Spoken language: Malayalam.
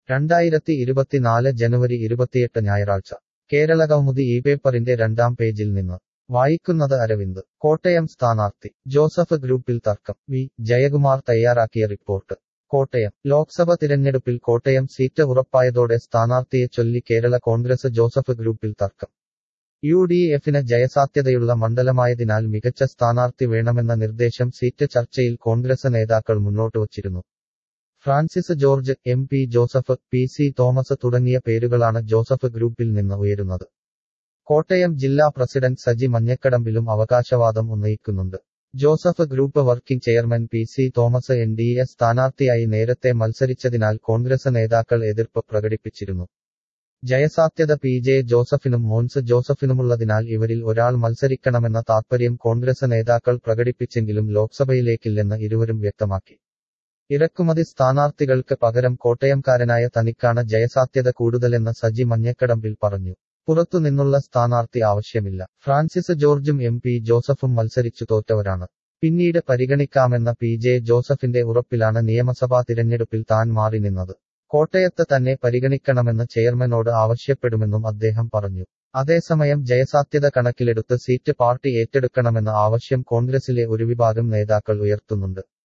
രണ്ടായിരത്തി ഇരുപത്തിനാല് ജനുവരി ഇരുപത്തിയെട്ട് ഞായറാഴ്ച കേരള കൗമുദി ഈ പേപ്പറിന്റെ രണ്ടാം പേജിൽ നിന്ന് വായിക്കുന്നത് അരവിന്ദ് കോട്ടയം സ്ഥാനാർത്ഥി ജോസഫ് ഗ്രൂപ്പിൽ തർക്കം വി ജയകുമാർ തയ്യാറാക്കിയ റിപ്പോർട്ട് കോട്ടയം ലോക്സഭ തിരഞ്ഞെടുപ്പിൽ കോട്ടയം സീറ്റ് ഉറപ്പായതോടെ സ്ഥാനാർത്ഥിയെ ചൊല്ലി കേരള കോൺഗ്രസ് ജോസഫ് ഗ്രൂപ്പിൽ തർക്കം യു ഡി എഫിന് ജയസാധ്യതയുള്ള മണ്ഡലമായതിനാൽ മികച്ച സ്ഥാനാർത്ഥി വേണമെന്ന നിർദ്ദേശം സീറ്റ് ചർച്ചയിൽ കോൺഗ്രസ് നേതാക്കൾ മുന്നോട്ടുവച്ചിരുന്നു Francis George M P Joseph P C Thomas തുടങ്ങിയ പേരുകളാണ് ജോസഫ് ഗ്രൂപ്പിൽ നിന്ന് ഉയരുന്നത് കോട്ടയം ജില്ലാ പ്രസിഡന്റ് സജി മഞ്ഞക്കടമ്പിലും അവകാശവാദം ഉന്നയിക്കുന്നുണ്ട് Joseph group working chairman P C Thomas N D A സ്ഥാനാർത്ഥിയായി നേരത്തെ മത്സരിച്ചതിനാൽ കോൺഗ്രസ് നേതാക്കൾ എതിർപ്പ് പ്രകടിപ്പിച്ചിരുന്നു ജയസാധ്യത പി ജെ ജോസഫിനും മോൻസ് ജോസഫിനുമുള്ളതിനാൽ ഇവരിൽ ഒരാൾ മത്സരിക്കണമെന്ന താത്പര്യം കോൺഗ്രസ് നേതാക്കൾ പ്രകടിപ്പിച്ചെങ്കിലും ലോക്സഭയിലേക്കില്ലെന്ന് ഇരുവരും വ്യക്തമാക്കി ഇറക്കുമതി സ്ഥാനാർത്ഥികൾക്ക് പകരം കോട്ടയംകാരനായ തനിക്കാണ് ജയസാധ്യത കൂടുതലെന്ന് സജി മഞ്ഞക്കടമ്പിൽ പറഞ്ഞു പുറത്തുനിന്നുള്ള സ്ഥാനാർത്ഥി ആവശ്യമില്ല ഫ്രാൻസിസ് ജോർജും എം പി ജോസഫും മത്സരിച്ചു തോറ്റവരാണ് പിന്നീട് പരിഗണിക്കാമെന്ന പി ജെ ജോസഫിന്റെ ഉറപ്പിലാണ് നിയമസഭാ തിരഞ്ഞെടുപ്പിൽ താൻ മാറി നിന്നത് കോട്ടയത്ത് തന്നെ പരിഗണിക്കണമെന്ന് ചെയർമാനോട് ആവശ്യപ്പെടുമെന്നും അദ്ദേഹം പറഞ്ഞു അതേസമയം ജയസാധ്യത കണക്കിലെടുത്ത് സീറ്റ് പാർട്ടി ഏറ്റെടുക്കണമെന്ന ആവശ്യം കോൺഗ്രസിലെ ഒരു വിഭാഗം നേതാക്കൾ ഉയർത്തുന്നുണ്ട്